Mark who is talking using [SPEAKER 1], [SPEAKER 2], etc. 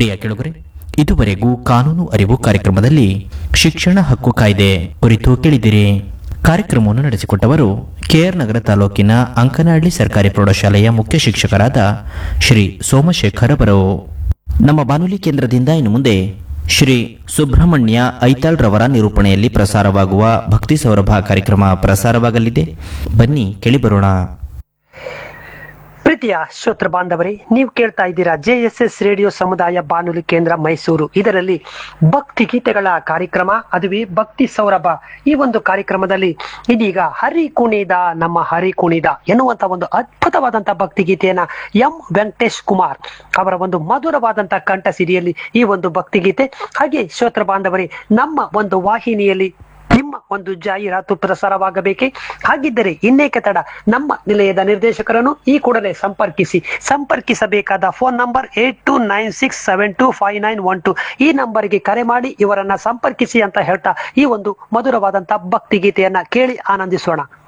[SPEAKER 1] ಪ್ರಿಯ ಕೆಳಗರೆ ಇದುವರೆಗೂ ಕಾನೂನು ಅರಿವು ಕಾರ್ಯಕ್ರಮದಲ್ಲಿ ಶಿಕ್ಷಣ ಹಕ್ಕು ಕಾಯ್ದೆ ಕುರಿತು ಕೇಳಿದಿರಿ ಕಾರ್ಯಕ್ರಮವನ್ನು ನಡೆಸಿಕೊಟ್ಟವರು ಕೆಆರ್ ನಗರ ತಾಲೂಕಿನ ಅಂಕನಹಳ್ಳಿ ಸರ್ಕಾರಿ ಪ್ರೌಢಶಾಲೆಯ ಮುಖ್ಯ ಶಿಕ್ಷಕರಾದ ಶ್ರೀ ಸೋಮಶೇಖರ್ ಅವರು ನಮ್ಮ ಬಾನುಲಿ ಕೇಂದ್ರದಿಂದ ಇನ್ನು ಮುಂದೆ ಶ್ರೀ ಸುಬ್ರಹ್ಮಣ್ಯ ಐತಾಳ್ ರವರ ನಿರೂಪಣೆಯಲ್ಲಿ ಪ್ರಸಾರವಾಗುವ ಭಕ್ತಿ ಸೌರಭ ಕಾರ್ಯಕ್ರಮ ಪ್ರಸಾರವಾಗಲಿದೆ ಬನ್ನಿ ಕೇಳಿಬರೋಣ
[SPEAKER 2] ಪ್ರೀತಿಯ ಶ್ರೋತೃ ಬಾಂಧವರೇ ನೀವು ಕೇಳ್ತಾ ಇದ್ದೀರಾ ಜೆ ಎಸ್ ಎಸ್ ರೇಡಿಯೋ ಸಮುದಾಯ ಬಾನುಲಿ ಕೇಂದ್ರ ಮೈಸೂರು ಇದರಲ್ಲಿ ಭಕ್ತಿ ಗೀತೆಗಳ ಕಾರ್ಯಕ್ರಮ ಅದುವೇ ಭಕ್ತಿ ಸೌರಭ ಈ ಒಂದು ಕಾರ್ಯಕ್ರಮದಲ್ಲಿ ಇದೀಗ ಹರಿ ಕುಣಿದ ನಮ್ಮ ಹರಿ ಕುಣಿದ ಎನ್ನುವಂತ ಒಂದು ಅದ್ಭುತವಾದಂತಹ ಭಕ್ತಿ ಗೀತೆಯನ್ನ ಎಂ ವೆಂಕಟೇಶ್ ಕುಮಾರ್ ಅವರ ಒಂದು ಮಧುರವಾದಂತಹ ಕಂಠ ಸಿರಿಯಲ್ಲಿ ಈ ಒಂದು ಭಕ್ತಿ ಗೀತೆ ಹಾಗೆ ಶ್ರೋತೃ ಬಾಂಧವರೇ ನಮ್ಮ ಒಂದು ವಾಹಿನಿಯಲ್ಲಿ ನಿಮ್ಮ ಒಂದು ಜಾಹೀರಾತು ಪ್ರಸಾರವಾಗಬೇಕೆ ಹಾಗಿದ್ದರೆ ಇನ್ನೇಕೆ ತಡ ನಮ್ಮ ನಿಲಯದ ನಿರ್ದೇಶಕರನ್ನು ಈ ಕೂಡಲೇ ಸಂಪರ್ಕಿಸಿ ಸಂಪರ್ಕಿಸಬೇಕಾದ phone number eight two nine six seven two five nine one two ಈ ನಂಬರ್ಗೆ ಕರೆ ಮಾಡಿ ಇವರನ್ನ ಸಂಪರ್ಕಿಸಿ ಅಂತ ಹೇಳ್ತಾ ಈ ಒಂದು ಮಧುರವಾದಂತಹ ಭಕ್ತಿ ಗೀತೆಯನ್ನ ಕೇಳಿ ಆನಂದಿಸೋಣ